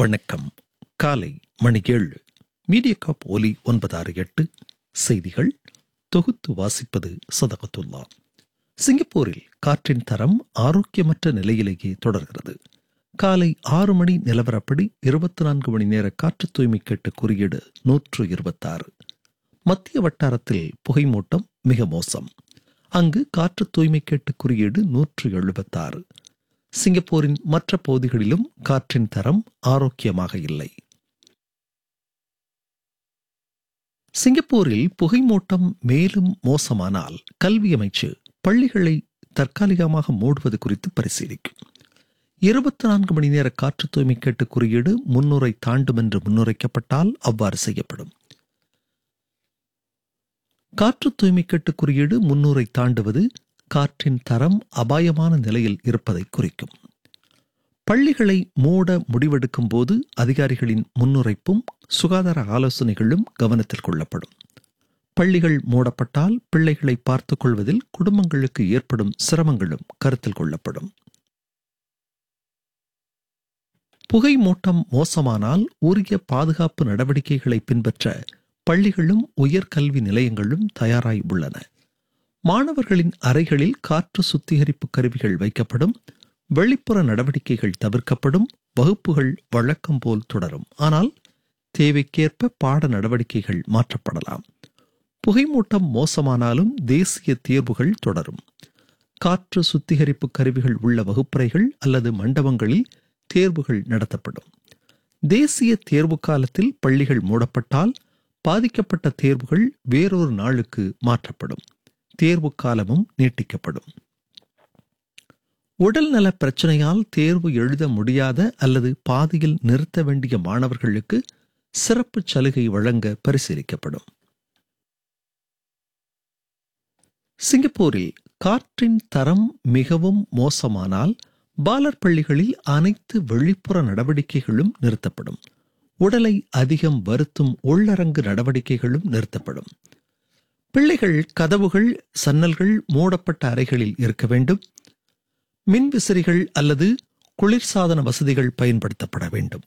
வணக்கம் காலை மணி ஏழு மீடியா காப் ஒலி ஒன்பதாறு எட்டு செய்திகள் தொகுத்து வாசிப்பது சதகத்துல்லா சிங்கப்பூரில் காற்றின் தரம் ஆரோக்கியமற்ற நிலையிலேயே தொடர்கிறது காலை ஆறு மணி நிலவரப்படி இருபத்தி நான்கு மணி நேர காற்று தூய்மை கேட்ட குறியீடு நூற்று இருபத்தாறு மத்திய வட்டாரத்தில் புகைமூட்டம் மிக மோசம் அங்கு காற்று தூய்மை கேட்டு குறியீடு நூற்று எழுபத்தாறு சிங்கப்பூரின் மற்ற பகுதிகளிலும் காற்றின் தரம் ஆரோக்கியமாக இல்லை சிங்கப்பூரில் புகைமூட்டம் மேலும் மோசமானால் கல்வி அமைச்சு பள்ளிகளை தற்காலிகமாக மூடுவது குறித்து பரிசீலிக்கும் இருபத்தி நான்கு மணி நேர காற்று தூய்மை கேட்டு குறியீடு முன்னுரை தாண்டும் என்று முன்னுரைக்கப்பட்டால் அவ்வாறு செய்யப்படும் காற்று தூய்மை கேட்டு குறியீடு முன்னூரை தாண்டுவது காற்றின் தரம் அபாயமான நிலையில் இருப்பதை குறிக்கும் பள்ளிகளை மூட முடிவெடுக்கும் போது அதிகாரிகளின் முன்னுரைப்பும் சுகாதார ஆலோசனைகளும் கவனத்தில் கொள்ளப்படும் பள்ளிகள் மூடப்பட்டால் பிள்ளைகளை பார்த்துக் கொள்வதில் குடும்பங்களுக்கு ஏற்படும் சிரமங்களும் கருத்தில் கொள்ளப்படும் புகை மூட்டம் மோசமானால் உரிய பாதுகாப்பு நடவடிக்கைகளை பின்பற்ற பள்ளிகளும் உயர்கல்வி நிலையங்களும் தயாராய் உள்ளன மாணவர்களின் அறைகளில் காற்று சுத்திகரிப்பு கருவிகள் வைக்கப்படும் வெளிப்புற நடவடிக்கைகள் தவிர்க்கப்படும் வகுப்புகள் வழக்கம் போல் தொடரும் ஆனால் தேவைக்கேற்ப பாட நடவடிக்கைகள் மாற்றப்படலாம் புகைமூட்டம் மோசமானாலும் தேசிய தேர்வுகள் தொடரும் காற்று சுத்திகரிப்பு கருவிகள் உள்ள வகுப்பறைகள் அல்லது மண்டபங்களில் தேர்வுகள் நடத்தப்படும் தேசிய தேர்வு காலத்தில் பள்ளிகள் மூடப்பட்டால் பாதிக்கப்பட்ட தேர்வுகள் வேறொரு நாளுக்கு மாற்றப்படும் தேர்வு காலமும் நீட்டிக்கப்படும் உடல்நல பிரச்சனையால் தேர்வு எழுத முடியாத அல்லது பாதியில் நிறுத்த வேண்டிய மாணவர்களுக்கு சிறப்பு சலுகை வழங்க பரிசீலிக்கப்படும் சிங்கப்பூரில் காற்றின் தரம் மிகவும் மோசமானால் பாலர் பள்ளிகளில் அனைத்து வெளிப்புற நடவடிக்கைகளும் நிறுத்தப்படும் உடலை அதிகம் வருத்தும் உள்ளரங்கு நடவடிக்கைகளும் நிறுத்தப்படும் பிள்ளைகள் கதவுகள் சன்னல்கள் மூடப்பட்ட அறைகளில் இருக்க வேண்டும் மின் விசிறிகள் அல்லது குளிர்சாதன வசதிகள் பயன்படுத்தப்பட வேண்டும்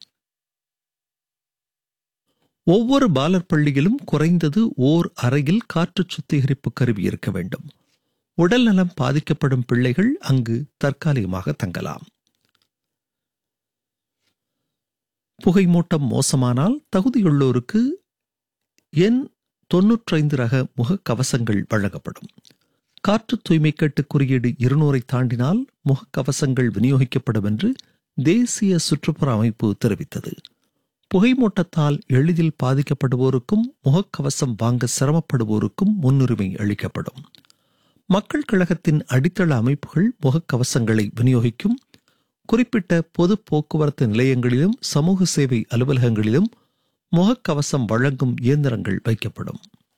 ஒவ்வொரு பாலர் பள்ளியிலும் குறைந்தது ஓர் அறையில் காற்று சுத்திகரிப்பு கருவி இருக்க வேண்டும் உடல் நலம் பாதிக்கப்படும் பிள்ளைகள் அங்கு தற்காலிகமாக தங்கலாம் புகைமூட்டம் மோசமானால் தகுதியுள்ளோருக்கு எண் தொன்னூற்றைந்து ரக முகக்கவசங்கள் வழங்கப்படும் காற்று தூய்மை கேட்டு குறியீடு இருநூறை தாண்டினால் முகக்கவசங்கள் விநியோகிக்கப்படும் என்று தேசிய சுற்றுப்புற அமைப்பு தெரிவித்தது புகைமூட்டத்தால் எளிதில் பாதிக்கப்படுவோருக்கும் முகக்கவசம் வாங்க சிரமப்படுவோருக்கும் முன்னுரிமை அளிக்கப்படும் மக்கள் கழகத்தின் அடித்தள அமைப்புகள் முகக்கவசங்களை விநியோகிக்கும் குறிப்பிட்ட பொது போக்குவரத்து நிலையங்களிலும் சமூக சேவை அலுவலகங்களிலும் முகக்கவசம் வழங்கும் இயந்திரங்கள் வைக்கப்படும்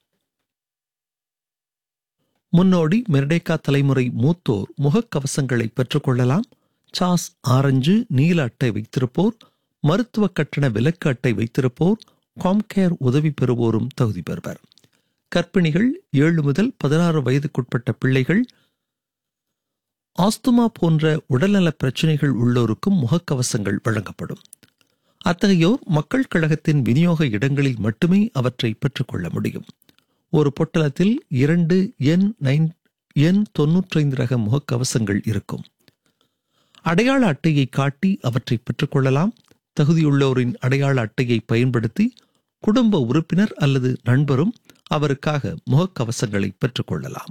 முன்னோடி மெர்டேக்கா தலைமுறை மூத்தோர் முகக்கவசங்களை பெற்றுக்கொள்ளலாம் சாஸ் ஆரஞ்சு நீல அட்டை வைத்திருப்போர் மருத்துவ கட்டண விலக்கு அட்டை வைத்திருப்போர் காம்கேர் உதவி பெறுவோரும் தகுதி பெறுவர் கர்ப்பிணிகள் ஏழு முதல் பதினாறு வயதுக்குட்பட்ட பிள்ளைகள் ஆஸ்துமா போன்ற உடல்நல பிரச்சனைகள் உள்ளோருக்கும் முகக்கவசங்கள் வழங்கப்படும் அத்தகையோர் மக்கள் கழகத்தின் விநியோக இடங்களில் மட்டுமே அவற்றை பெற்றுக்கொள்ள முடியும் ஒரு பொட்டலத்தில் இரண்டு எண் நைன் எண் தொன்னூற்றைந்து ரக முகக்கவசங்கள் இருக்கும் அடையாள அட்டையை காட்டி அவற்றை பெற்றுக்கொள்ளலாம் தகுதியுள்ளோரின் அடையாள அட்டையை பயன்படுத்தி குடும்ப உறுப்பினர் அல்லது நண்பரும் அவருக்காக முகக்கவசங்களை பெற்றுக்கொள்ளலாம்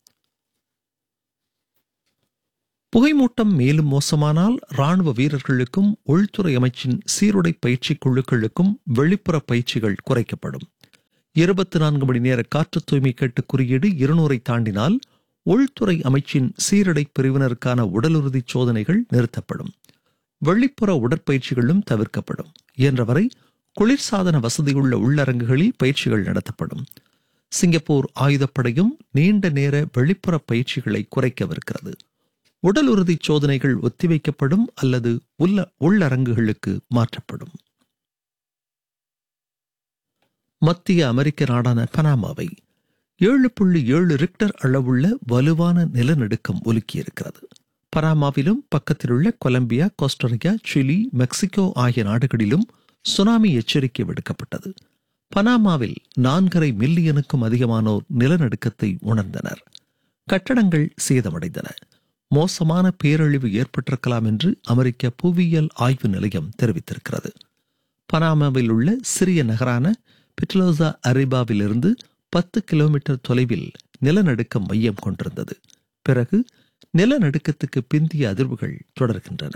புகைமூட்டம் மேலும் மோசமானால் ராணுவ வீரர்களுக்கும் உள்துறை அமைச்சின் சீருடை பயிற்சி குழுக்களுக்கும் வெளிப்புற பயிற்சிகள் குறைக்கப்படும் இருபத்தி நான்கு மணி நேர காற்று தூய்மை கேட்டு குறியீடு இருநூறை தாண்டினால் உள்துறை அமைச்சின் சீருடை பிரிவினருக்கான உடலுறுதி சோதனைகள் நிறுத்தப்படும் வெளிப்புற உடற்பயிற்சிகளும் தவிர்க்கப்படும் இயன்றவரை குளிர்சாதன வசதியுள்ள உள்ளரங்குகளில் பயிற்சிகள் நடத்தப்படும் சிங்கப்பூர் ஆயுதப்படையும் நீண்ட நேர வெளிப்புற பயிற்சிகளை குறைக்கவிருக்கிறது உடல் உறுதி சோதனைகள் ஒத்திவைக்கப்படும் அல்லது உள்ள உள்ளரங்குகளுக்கு மாற்றப்படும் மத்திய அமெரிக்க நாடான பனாமாவை ஏழு புள்ளி ஏழு ரிக்டர் அளவுள்ள வலுவான நிலநடுக்கம் ஒலுக்கியிருக்கிறது பனாமாவிலும் பக்கத்திலுள்ள கொலம்பியா கோஸ்டரிக்கா சிலி மெக்சிகோ ஆகிய நாடுகளிலும் சுனாமி எச்சரிக்கை விடுக்கப்பட்டது பனாமாவில் நான்கரை மில்லியனுக்கும் அதிகமானோர் நிலநடுக்கத்தை உணர்ந்தனர் கட்டடங்கள் சேதமடைந்தன மோசமான பேரழிவு ஏற்பட்டிருக்கலாம் என்று அமெரிக்க புவியியல் ஆய்வு நிலையம் தெரிவித்திருக்கிறது பனாமாவில் உள்ள சிறிய நகரான பிட்லோசா அரிபாவிலிருந்து பத்து கிலோமீட்டர் தொலைவில் நிலநடுக்கம் மையம் கொண்டிருந்தது பிறகு நிலநடுக்கத்துக்கு பிந்திய அதிர்வுகள் தொடர்கின்றன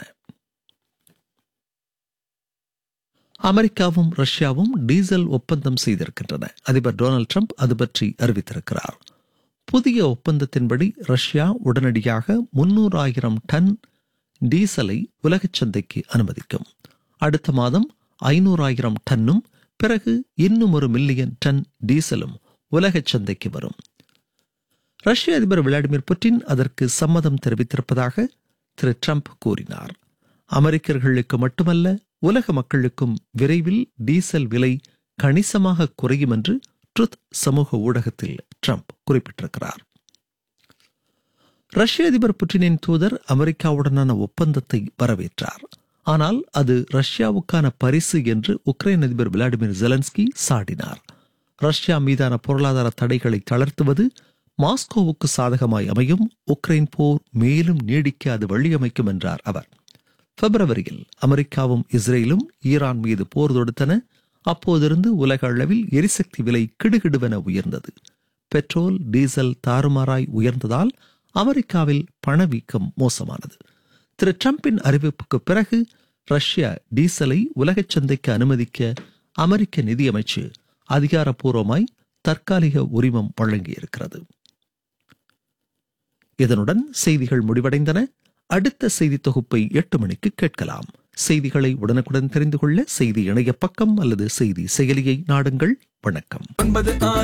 அமெரிக்காவும் ரஷ்யாவும் டீசல் ஒப்பந்தம் செய்திருக்கின்றன அதிபர் டொனால்டு ட்ரம்ப் அது பற்றி அறிவித்திருக்கிறார் புதிய ஒப்பந்தத்தின்படி ரஷ்யா உடனடியாக முன்னூறாயிரம் டன் டீசலை உலகச் சந்தைக்கு அனுமதிக்கும் அடுத்த மாதம் ஐநூறாயிரம் டன்னும் பிறகு இன்னும் ஒரு மில்லியன் டன் டீசலும் உலகச் சந்தைக்கு வரும் ரஷ்ய அதிபர் விளாடிமிர் புட்டின் அதற்கு சம்மதம் தெரிவித்திருப்பதாக திரு ட்ரம்ப் கூறினார் அமெரிக்கர்களுக்கு மட்டுமல்ல உலக மக்களுக்கும் விரைவில் டீசல் விலை கணிசமாக குறையும் என்று ட்ருத் சமூக ஊடகத்தில் ட்ரம்ப் குறிப்பிட்டிருக்கிறார் ரஷ்ய அதிபர் புட்டினின் தூதர் அமெரிக்காவுடனான ஒப்பந்தத்தை வரவேற்றார் ஆனால் அது ரஷ்யாவுக்கான பரிசு என்று உக்ரைன் அதிபர் விளாடிமிர் ஜெலன்ஸ்கி சாடினார் ரஷ்யா மீதான பொருளாதார தடைகளை தளர்த்துவது மாஸ்கோவுக்கு சாதகமாய் அமையும் உக்ரைன் போர் மேலும் நீடிக்க அது வழியமைக்கும் என்றார் அவர் பிப்ரவரியில் அமெரிக்காவும் இஸ்ரேலும் ஈரான் மீது போர் தொடுத்தன அப்போதிருந்து உலக அளவில் எரிசக்தி விலை கிடுகிடுவென உயர்ந்தது பெட்ரோல் டீசல் தாறுமாறாய் உயர்ந்ததால் அமெரிக்காவில் பணவீக்கம் மோசமானது திரு டிரம்பின் அறிவிப்புக்கு பிறகு ரஷ்யா டீசலை உலகச் சந்தைக்கு அனுமதிக்க அமெரிக்க நிதியமைச்சு அதிகாரப்பூர்வமாய் தற்காலிக உரிமம் வழங்கியிருக்கிறது இதனுடன் செய்திகள் முடிவடைந்தன அடுத்த செய்தி தொகுப்பை எட்டு மணிக்கு கேட்கலாம் செய்திகளை உடனுக்குடன் தெரிந்து கொள்ள செய்தி இணைய பக்கம் அல்லது செய்தி செயலியை நாடுங்கள் வணக்கம் ஒன்பது ஆறு